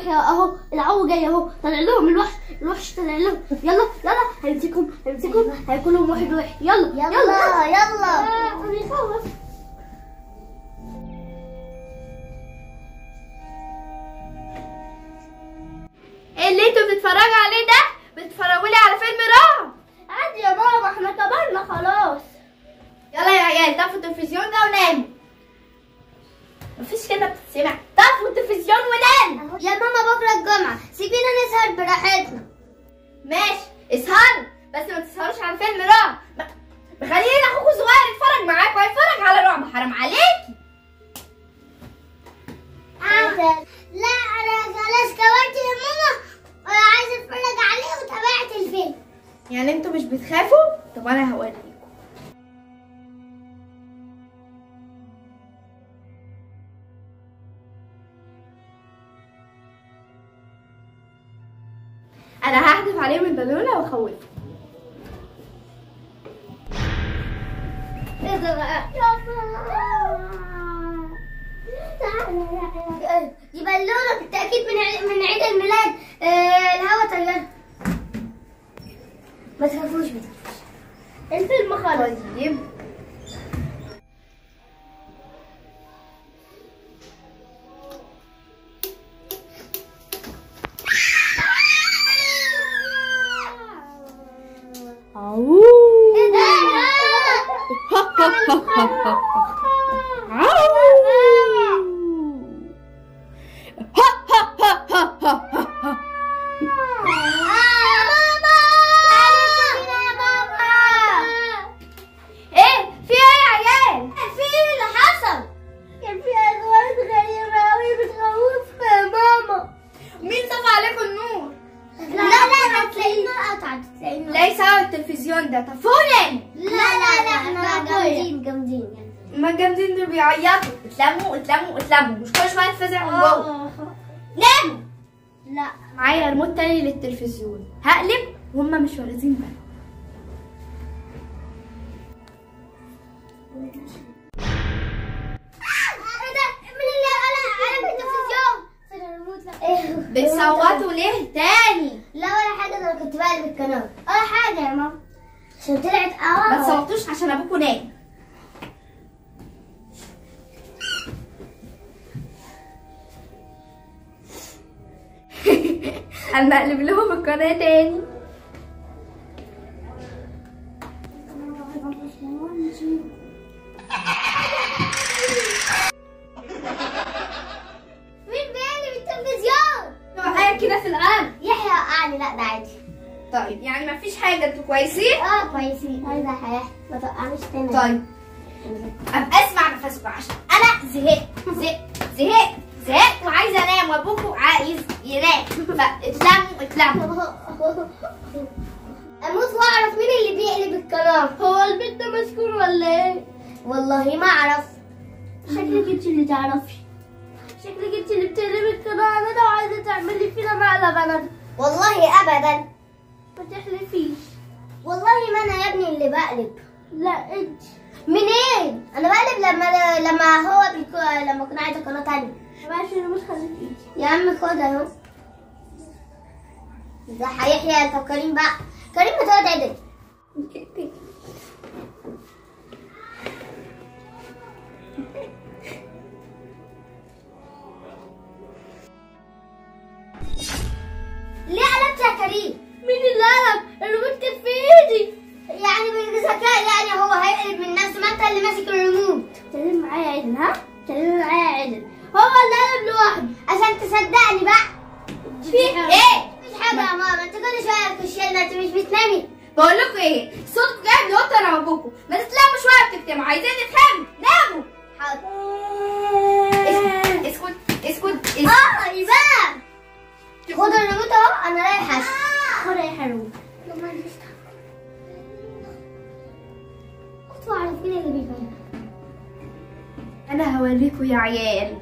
يحيى اهو العو جاي اهو طلع لهم الوحش الوحش طلع لهم يلا يلا هيمسكهم هيمسكهم هيكونهم واحد واحد يلا يلا يلا آه، بيخلص ايه اللي انتوا بتتفرجوا عليه ده بتتفرجوا لي على فيلم رعب عادي يا ماما احنا كبرنا خلاص يلا يا عيال طفوا التلفزيون ده وناموا مفيش كلمه بتتسمع طفوا التلفزيون وناموا يا ماما بكره الجمعة سيبينا نسهر براحتنا ماشي اسهروا بس ما تسهروش على فيلم رعب ما- مخليين اخوكوا صغير يتفرج معاكوا هيتفرج على رعب حرام عليكي لا انا خلاص كبرت يا ماما انا عايزه اتفرج عليه وتابعت الفيلم يعني انتوا مش بتخافوا طب انا هوريكم انا هحدف عليهم البالونه واخوفهم ايه ده بقى دي بالونه بالتاكيد من عيد من عيد الميلاد آه الهوا طيار ما تخافوش ما تخافوش الفيلم خلص طيب ايه في ايه يا عيال في ايه اللي حصل؟ كان في ازواج غريبه قوي بتخوف يا ماما مين طفى عليكم النور لا لا لا هتلاقي النار قطعت هتلاقي النار لا يساوي التلفزيون ده طفوني لا لا لا احنا جامدين جامدين ما الجامدين دول بيعيطوا اتلموا اتلموا اتلموا مش كل شويه تفزع من جوه ناموا لا معايا ريموت تاني للتلفزيون هقلب وهم مش واخدين بالهم ايه ده؟ مين اللي قلب قلب التلفزيون؟ بتصوتوا ليه تاني لا ولا حاجة ده انا كنت بقلب القناة ولا حاجة يا ماما عشان طلعت ما اه تصوتوش عشان ابوكوا نايم انا اقلب لهم القناه تاني مين بيقلب التلفزيون؟ معايا كده في القلب يحيى وقعني لا ده عادي طيب يعني ما فيش حاجه انتوا كويسين اه كويسين عايزة حياة ما توقعنيش تاني طيب ابقى اسمع نفسكم عشان انا زهقت زهقت زهقت زهقت وعايزه انام وابوكوا عايز ينام فاتلموا اتلموا اموت واعرف مين اللي بيقلب القناة هو البيت ده مسكون ولا ايه والله ما اعرف شكلك انت اللي تعرفي شكلك انت اللي بتقلبي القناة انا لو عايزة تعملي فينا مقلب انا والله ابدا ما تحلفيش والله ما انا يا ابني اللي بقلب لا انت منين؟ انا بقلب لما لما هو بيكون لما كنا عايزه قناه تانية ماشي انا مش خليك ايدي يا عم خد اهو ده هيحيى طب كريم بقى كريم ما تقعد عدل ليه قلبت يا كريم؟ مين اللي قلب الريموت كان في ايدي يعني بالذكاء يعني هو هيقلب من نفسه ما انت اللي ماسك الريموت كلمي معايا عدل ها كلمي معايا عدل هو اللي قلب لوحده عشان تصدقني بقى في ايه مش حاجه يا ماما انت كل شويه في الشيل ما انت مش بتنامي بقول لكم ايه صوتكم جاي من اوضه انا وابوكم ما تتلموا شويه بتكتموا عايزين نفهم ناموا حاضر اسكت اسكت اسكت اسكت اه يبقى خد الريموت اهو انا رايح اشحن خد يا حلو كنت اعرف مين اللي بيفهم انا هوريكم يا عيال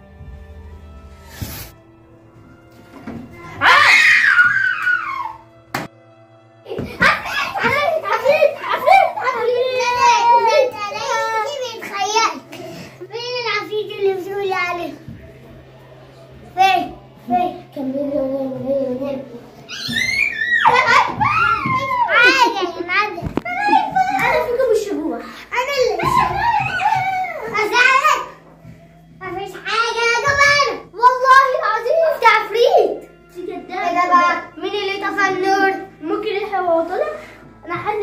عفريت عفريت عفريت عفريت فين العفريت اللي بتقولي عليه؟ فين؟ فين؟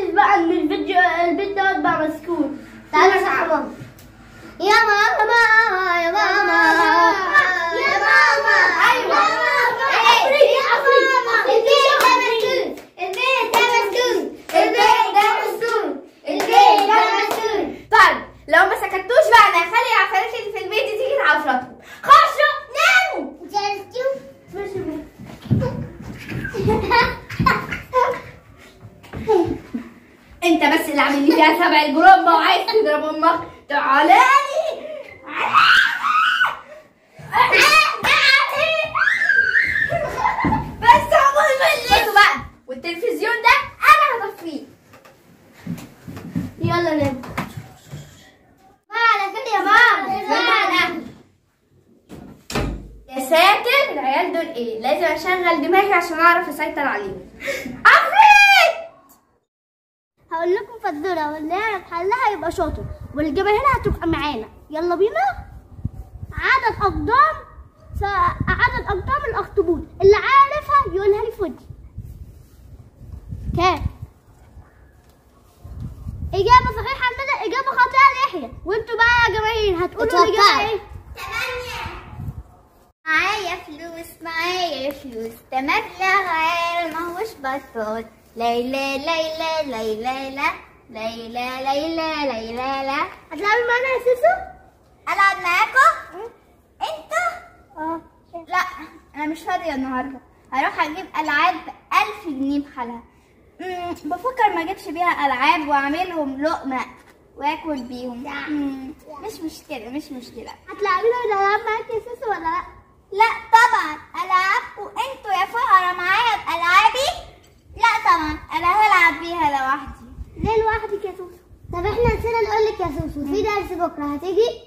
محدش بقى ان الفيديو البيت دوت بقى مسكون تعالى صح ماما يا ماما يا ماما يا ماما أيوة. عفريت عفريت البيت ده مسكون البيت ده مسكون البيت ده مسكون طيب لو ما سكتوش بقى انا هخلي العفاريت اللي في البيت دي تيجي تعفرتكم خشوا ناموا انت بس اللي عامل لي فيها سبع البرومبا وعايز تضرب امك تعالى لي بس عمال مليتوا بقى والتلفزيون ده انا هطفيه يلا نام ما على كده يا ماما معنى يا ساتر العيال دول ايه لازم اشغل دماغي عشان اعرف اسيطر عليهم عفريت هقول لكم فزوره واللي يعرف حلها يبقى شاطر والجماهير هتبقى معانا يلا بينا عدد اقدام س... عدد اقدام الاخطبوط اللي عارفها يقولها لي في ودني كام إجابة صحيحة عندنا إجابة خاطئة ليحيى وانتوا بقى يا جماهير هتقولوا الإجابة اتوقعي. إيه؟ معايا فلوس معايا فلوس ده مبلغ عيال ماهوش بطال ليلى ليلى ليلى لا ليلى ليلى ليلى لا هتلعبي معانا يا سوسو؟ العب معاكم انتوا اه لا انا مش فاضيه النهارده هروح اجيب العاب بألف جنيه بحالها مم، بفكر ما اجيبش بيها العاب واعملهم لقمه واكل بيهم مم، مش مشكله مش مشكله هتلعبينا الألعاب معاكي يا سوسو ولا لأ؟ لا طبعا العابكم انتوا يا فقرا معايا بألعابي لا طبعا انا هلعب بيها لوحدي ليه لوحدك يا سوسو؟ طب احنا نسينا نقول لك يا سوسو في درس بكره هتيجي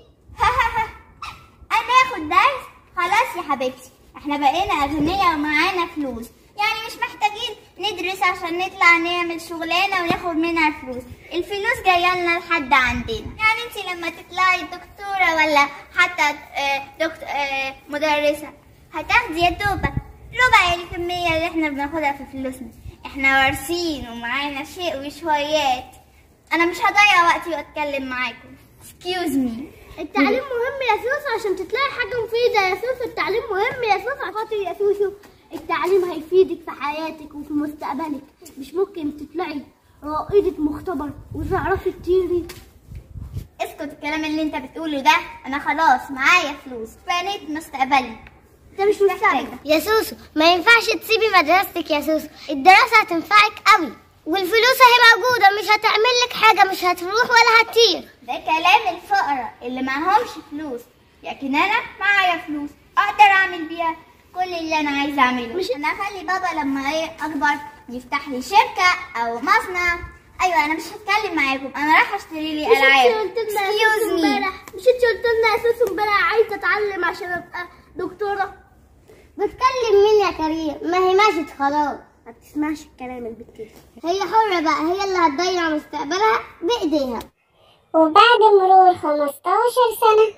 انا اخد درس خلاص يا حبيبتي احنا بقينا اغنياء ومعانا فلوس يعني مش محتاجين ندرس عشان نطلع نعمل شغلانه وناخد منها فلوس الفلوس جايه لنا لحد عندنا يعني انت لما تطلعي دكتوره ولا حتى آه، دكت... آه، مدرسه هتاخدي يا دوبك ربع الكميه اللي احنا بناخدها في فلوسنا احنا وارثين ومعانا شيء وشويات انا مش هضيع وقتي واتكلم معاكم excuse me التعليم مهم يا سوسو عشان تطلعي حاجة مفيدة يا سوسو التعليم مهم يا سوسو عشان خاطر يا سوسو التعليم هيفيدك في حياتك وفي مستقبلك مش ممكن تطلعي رائدة مختبر وتعرفي تطيري اسكت الكلام اللي انت بتقوله ده انا خلاص معايا فلوس بنيت مستقبلي ده مش محتاجة. مستقبل يا سوسو ما ينفعش تسيبي مدرستك يا سوسو الدراسة هتنفعك قوي والفلوس اهي موجودة مش هتعمل لك حاجة مش هتروح ولا هتطير ده كلام الفقراء اللي معهمش فلوس لكن انا معايا فلوس اقدر اعمل بيها كل اللي انا عايزه اعمله مش انا اخلي بابا لما ايه اكبر يفتح لي شركه او مصنع ايوه انا مش هتكلم معاكم انا رايحه اشتري لي مش انت العاب قلت لنا يا Excuse سوسو me. امبارح مش انت قلت لنا يا سوسو امبارح عايزة اتعلم عشان ابقى دكتورة بتكلم مين يا كريم ما هي ماتت خلاص ما بتسمعش الكلام البت كده هي حرة بقى هي اللي هتضيع مستقبلها بإيديها وبعد مرور 15 سنة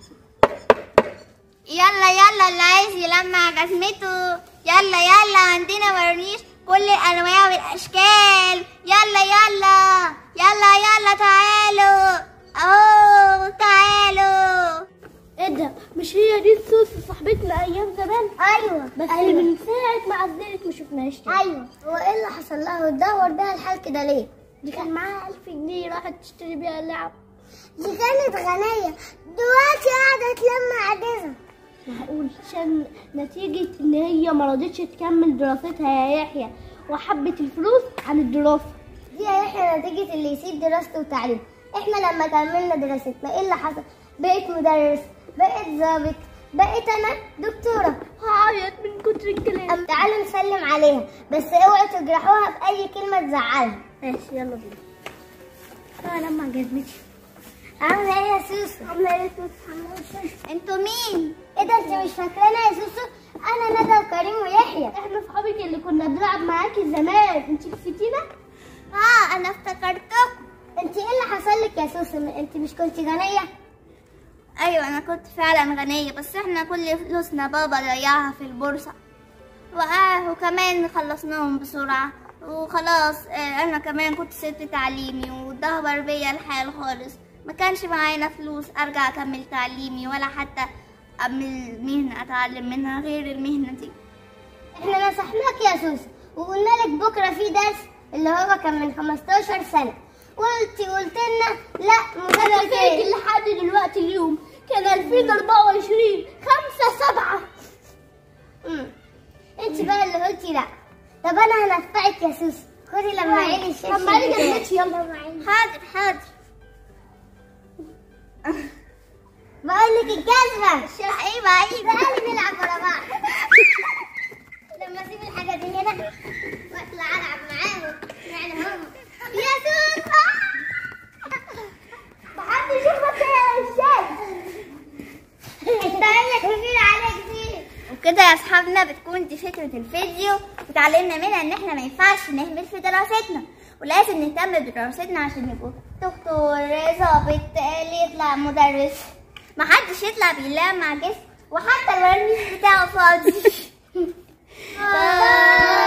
يلا يلا اللي عايز يلمع جزمته يلا يلا عندنا ورنيش كل الانواع والاشكال يلا يلا يلا يلا تعالوا اهو تعالوا ايه ده مش هي دي سوسو صاحبتنا ايام زمان أيوة بس اللي من ساعة ما عزلت ما شفناهاش تاني. أيوة هو إيه اللي حصل لها وتدور بيها الحال كده ليه؟ دي كان معاها 1000 جنيه راحت تشتري بيها لعب دي كانت غنية دلوقتي قاعدة تلمع عجزة معقول عشان نتيجة إن هي ما رضتش تكمل دراستها يا يحيى وحبت الفلوس عن الدراسة دي يا يحيى نتيجة اللي يسيب دراسته وتعليمه احنا لما كملنا دراستنا ايه اللي حصل؟ بقيت مدرس بقيت ظابط بقيت انا دكتورة هعيط من كتر الكلام أم تعالوا نسلم عليها بس اوعوا تجرحوها بأي كلمة تزعلها ماشي يلا بينا انا لما جزمتي عاملة ايه يا سوسو؟ عاملة ايه يا سوسو؟ عاملة ايه يا سوسو؟ انتوا مين ايه ده انت مش فاكرانا يا سوسو؟ انا ندى وكريم ويحيى احنا صحابك اللي كنا بنلعب معاكي زمان انت نسيتينا؟ اه انا افتكرتكم انت ايه اللي حصل لك يا سوسو؟ انت مش كنت غنية؟ ايوه انا كنت فعلا غنية بس احنا كل فلوسنا بابا ضيعها في البورصة وآه وكمان خلصناهم بسرعة وخلاص آه، انا كمان كنت سبت تعليمي واتدهور بيا الحال خالص ما كانش معانا فلوس ارجع اكمل تعليمي ولا حتى اعمل مهنة اتعلم منها غير المهنة دي احنا نصحناك يا سوسو وقلنا لك بكره في درس اللي هو كان من 15 سنه قلتي قلت لنا لا انا مدرس فاكر ايه لحد دلوقتي اليوم كان 2024 5 7 انت بقى اللي قلتي لا طب انا هنفعك يا سوسو خدي لما عيني الشاشه طب ما بتاعك. جبتش يلا معايا حاضر حاضر بقول لك الجزمه ايوه ايوه تعالي نلعب ورا بعض لما اسيب الحاجه دي هنا واطلع العب معاهم يعني هم يا سوسو محدش يشوفك يا الشاي انت عينك كبير عليك دي وكده يا اصحابنا بتكون دي فكرة الفيديو وتعلمنا منها ان احنا ما ينفعش نهمل في دراستنا ولازم نهتم بدراستنا عشان نبقى دكتور ظابط اللي يطلع مدرس محدش يطلع بيلام مع جسم وحتى الورنيش بتاعه فاضي باي